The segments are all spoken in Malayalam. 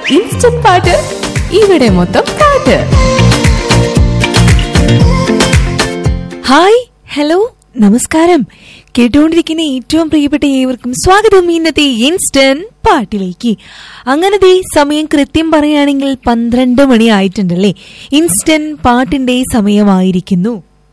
ഇൻസ്റ്റന്റ് പാട്ട് ഇവിടെ മൊത്തം പാട്ട് ഹായ് ഹലോ നമസ്കാരം കേട്ടുകൊണ്ടിരിക്കുന്ന ഏറ്റവും പ്രിയപ്പെട്ട ഏവർക്കും സ്വാഗതം ഇന്നത്തെ ഇൻസ്റ്റന്റ് പാട്ടിലേക്ക് അങ്ങനെ ദേ സമയം കൃത്യം പറയുകയാണെങ്കിൽ പന്ത്രണ്ട് മണി ആയിട്ടുണ്ടല്ലേ ഇൻസ്റ്റന്റ് പാട്ടിന്റെ സമയമായിരിക്കുന്നു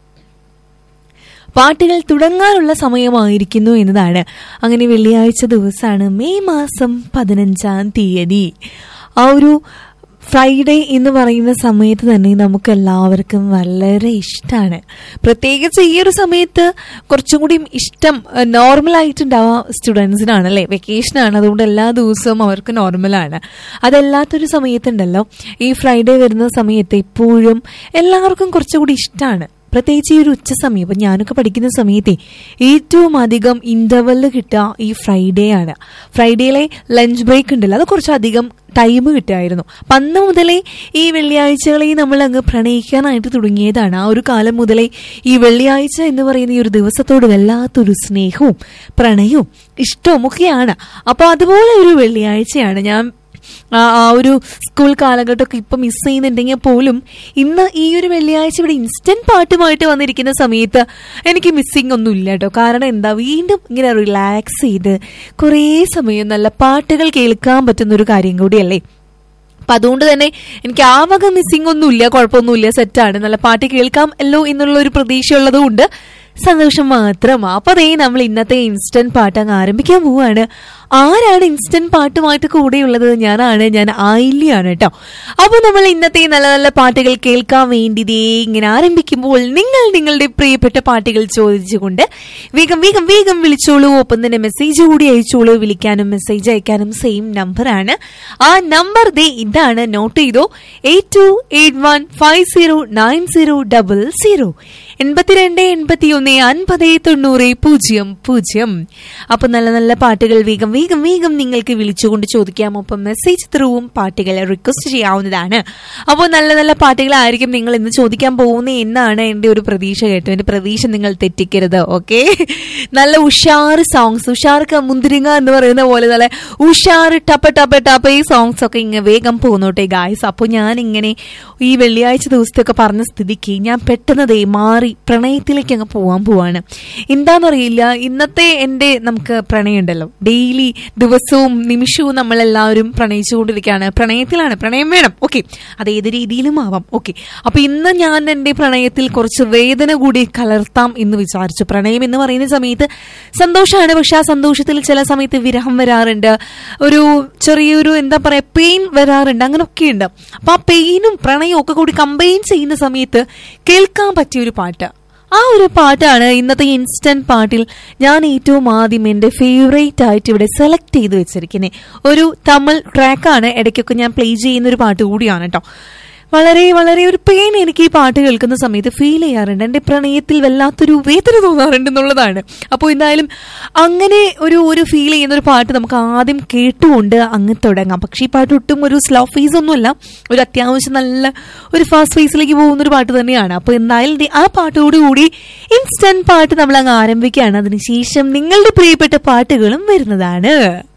പാട്ടുകൾ തുടങ്ങാനുള്ള സമയമായിരിക്കുന്നു എന്നതാണ് അങ്ങനെ വെള്ളിയാഴ്ച ദിവസമാണ് മെയ് മാസം പതിനഞ്ചാം തീയതി ആ ഒരു ഫ്രൈഡേ എന്ന് പറയുന്ന സമയത്ത് തന്നെ നമുക്ക് എല്ലാവർക്കും വളരെ ഇഷ്ടമാണ് പ്രത്യേകിച്ച് ഈ ഒരു സമയത്ത് കുറച്ചും കൂടി ഇഷ്ടം നോർമൽ ആയിട്ടുണ്ടാവുക സ്റ്റുഡൻസിനാണ് അല്ലേ വെക്കേഷനാണ് അതുകൊണ്ട് എല്ലാ ദിവസവും അവർക്ക് നോർമലാണ് അതല്ലാത്തൊരു സമയത്തുണ്ടല്ലോ ഈ ഫ്രൈഡേ വരുന്ന സമയത്ത് എപ്പോഴും എല്ലാവർക്കും കുറച്ചുകൂടി ഇഷ്ടമാണ് പ്രത്യേകിച്ച് ഈ ഒരു ഉച്ച സമയം ഇപ്പം ഞാനൊക്കെ പഠിക്കുന്ന സമയത്തെ ഏറ്റവും അധികം ഇന്റർവെല് കിട്ടുക ഈ ഫ്രൈഡേ ആണ് ഫ്രൈഡേയിലെ ലഞ്ച് ബ്രേക്ക് ഉണ്ടല്ലോ അത് കുറച്ചധികം ടൈം കിട്ടുമായിരുന്നു അപ്പം അന്ന് മുതലേ ഈ വെള്ളിയാഴ്ചകളെ നമ്മൾ അങ്ങ് പ്രണയിക്കാനായിട്ട് തുടങ്ങിയതാണ് ആ ഒരു കാലം മുതലേ ഈ വെള്ളിയാഴ്ച എന്ന് പറയുന്ന ഈ ഒരു ദിവസത്തോട് വല്ലാത്തൊരു സ്നേഹവും പ്രണയവും ഇഷ്ടവും ഒക്കെയാണ് അപ്പോൾ അതുപോലെ ഒരു വെള്ളിയാഴ്ചയാണ് ഞാൻ ആ ആ ഒരു സ്കൂൾ കാലഘട്ടമൊക്കെ ഇപ്പം മിസ് ചെയ്യുന്നുണ്ടെങ്കിൽ പോലും ഇന്ന് ഈ ഒരു വെള്ളിയാഴ്ച ഇവിടെ ഇൻസ്റ്റന്റ് പാട്ടുമായിട്ട് വന്നിരിക്കുന്ന സമയത്ത് എനിക്ക് മിസ്സിങ് ഒന്നും ഇല്ല കേട്ടോ കാരണം എന്താ വീണ്ടും ഇങ്ങനെ റിലാക്സ് ചെയ്ത് കുറേ സമയം നല്ല പാട്ടുകൾ കേൾക്കാൻ പറ്റുന്ന ഒരു കാര്യം കൂടിയല്ലേ അപ്പൊ അതുകൊണ്ട് തന്നെ എനിക്ക് ആ വക മിസ്സിംഗ് ഒന്നുമില്ല കുഴപ്പമൊന്നുമില്ല സെറ്റാണ് നല്ല പാട്ട് കേൾക്കാം അല്ലോ എന്നുള്ള ഒരു പ്രതീക്ഷ ഉള്ളതുകൊണ്ട് സന്തോഷം മാത്രം അപ്പൊ അതേ നമ്മൾ ഇന്നത്തെ ഇൻസ്റ്റന്റ് പാട്ട് അങ്ങ് ആരംഭിക്കാൻ പോവാണ് ആരാണ് ഇൻസ്റ്റന്റ് പാട്ടുമായിട്ട് കൂടെയുള്ളത് ഞാനാണ് ഞാൻ ആയില്യാണ് കേട്ടോ അപ്പൊ നമ്മൾ ഇന്നത്തെ നല്ല നല്ല പാട്ടുകൾ കേൾക്കാൻ വേണ്ടി ദേ ഇങ്ങനെ ആരംഭിക്കുമ്പോൾ നിങ്ങൾ നിങ്ങളുടെ പ്രിയപ്പെട്ട പാട്ടുകൾ ചോദിച്ചുകൊണ്ട് വേഗം വേഗം വേഗം വിളിച്ചോളൂ ഒപ്പം തന്നെ മെസ്സേജ് കൂടി അയച്ചോളൂ വിളിക്കാനും മെസ്സേജ് അയക്കാനും സെയിം നമ്പറാണ് ആ നമ്പർ ദേ ഇതാണ് നോട്ട് ചെയ്തോ eight two eight one five zero nine zero double zero എൺപത്തിരണ്ട് എൺപത്തി ഒന്ന് അൻപത് തൊണ്ണൂറ് പൂജ്യം പൂജ്യം അപ്പൊ നല്ല നല്ല പാട്ടുകൾ വേഗം വേഗം വേഗം നിങ്ങൾക്ക് വിളിച്ചുകൊണ്ട് ചോദിക്കാം ഒപ്പം മെസ്സേജ് ത്രൂവും പാട്ടുകൾ റിക്വസ്റ്റ് ചെയ്യാവുന്നതാണ് അപ്പോൾ നല്ല നല്ല പാട്ടുകളായിരിക്കും നിങ്ങൾ ഇന്ന് ചോദിക്കാൻ പോകുന്നത് എന്നാണ് എൻ്റെ ഒരു പ്രതീക്ഷ കേട്ടോ എൻ്റെ പ്രതീക്ഷ നിങ്ങൾ തെറ്റിക്കരുത് ഓക്കെ നല്ല ഉഷാറ് സോങ്സ് ഉഷാർക്ക് മുന്തിരിങ്ങ എന്ന് പറയുന്ന പോലെ നല്ല ഉഷാറ് ടപ്പ ടപ്പ ടപ്പ ഈ സോങ്സ് ഒക്കെ ഇങ്ങനെ വേഗം പോന്നോട്ടെ ഗായ്സ് അപ്പോൾ ഞാൻ ഇങ്ങനെ ഈ വെള്ളിയാഴ്ച ദിവസത്തെയൊക്കെ പറഞ്ഞ സ്ഥിതിക്ക് ഞാൻ പെട്ടെന്ന് ദേ മാറി പ്രണയത്തിലേക്ക് അങ്ങ് പോവാൻ പോവാണ് എന്താണെന്നറിയില്ല ഇന്നത്തെ എൻ്റെ നമുക്ക് പ്രണയം ഉണ്ടല്ലോ ഡെയിലി ദിവസവും നിമിഷവും നമ്മളെല്ലാവരും പ്രണയിച്ചുകൊണ്ടിരിക്കുകയാണ് പ്രണയത്തിലാണ് പ്രണയം വേണം ഓക്കെ അത് ഏത് രീതിയിലും ആവാം ഓക്കെ അപ്പൊ ഇന്ന് ഞാൻ എൻ്റെ പ്രണയത്തിൽ കുറച്ച് വേദന കൂടി കലർത്താം എന്ന് വിചാരിച്ചു പ്രണയം എന്ന് പറയുന്ന സമയത്ത് സന്തോഷമാണ് പക്ഷെ ആ സന്തോഷത്തിൽ ചില സമയത്ത് വിരഹം വരാറുണ്ട് ഒരു ചെറിയൊരു എന്താ പറയാ പെയിൻ വരാറുണ്ട് അങ്ങനെയൊക്കെ ഉണ്ട് അപ്പൊ ആ പെയിനും പ്രണയവും ഒക്കെ കൂടി കമ്പൈൻ ചെയ്യുന്ന സമയത്ത് കേൾക്കാൻ പറ്റിയ ഒരു പാട്ട് ആ ഒരു പാട്ടാണ് ഇന്നത്തെ ഇൻസ്റ്റന്റ് പാട്ടിൽ ഞാൻ ഏറ്റവും ആദ്യം എൻ്റെ ഫേവറേറ്റ് ആയിട്ട് ഇവിടെ സെലക്ട് ചെയ്ത് വെച്ചിരിക്കുന്നത് ഒരു തമിഴ് ട്രാക്കാണ് ഇടയ്ക്കൊക്കെ ഞാൻ പ്ലേ ചെയ്യുന്ന ഒരു പാട്ട് കൂടിയാണ് കേട്ടോ വളരെ വളരെ ഒരു പെയിൻ എനിക്ക് ഈ പാട്ട് കേൾക്കുന്ന സമയത്ത് ഫീൽ ചെയ്യാറുണ്ട് എൻ്റെ പ്രണയത്തിൽ വല്ലാത്തൊരു വേദന തോന്നാറുണ്ട് എന്നുള്ളതാണ് അപ്പോൾ എന്തായാലും അങ്ങനെ ഒരു ഒരു ഫീൽ ചെയ്യുന്ന ഒരു പാട്ട് നമുക്ക് ആദ്യം കേട്ടുകൊണ്ട് അങ്ങ് തുടങ്ങാം പക്ഷേ ഈ പാട്ട് ഒട്ടും ഒരു സ്ലോ ഫേസ് ഒന്നുമല്ല ഒരു അത്യാവശ്യം നല്ല ഒരു ഫാസ്റ്റ് ഫേസിലേക്ക് പോകുന്ന ഒരു പാട്ട് തന്നെയാണ് അപ്പോൾ എന്തായാലും ദേ ആ പാട്ടോടുകൂടി ഇൻസ്റ്റന്റ് പാട്ട് നമ്മൾ അങ്ങ് ആരംഭിക്കുകയാണ് അതിനുശേഷം നിങ്ങളുടെ പ്രിയപ്പെട്ട പാട്ടുകളും വരുന്നതാണ്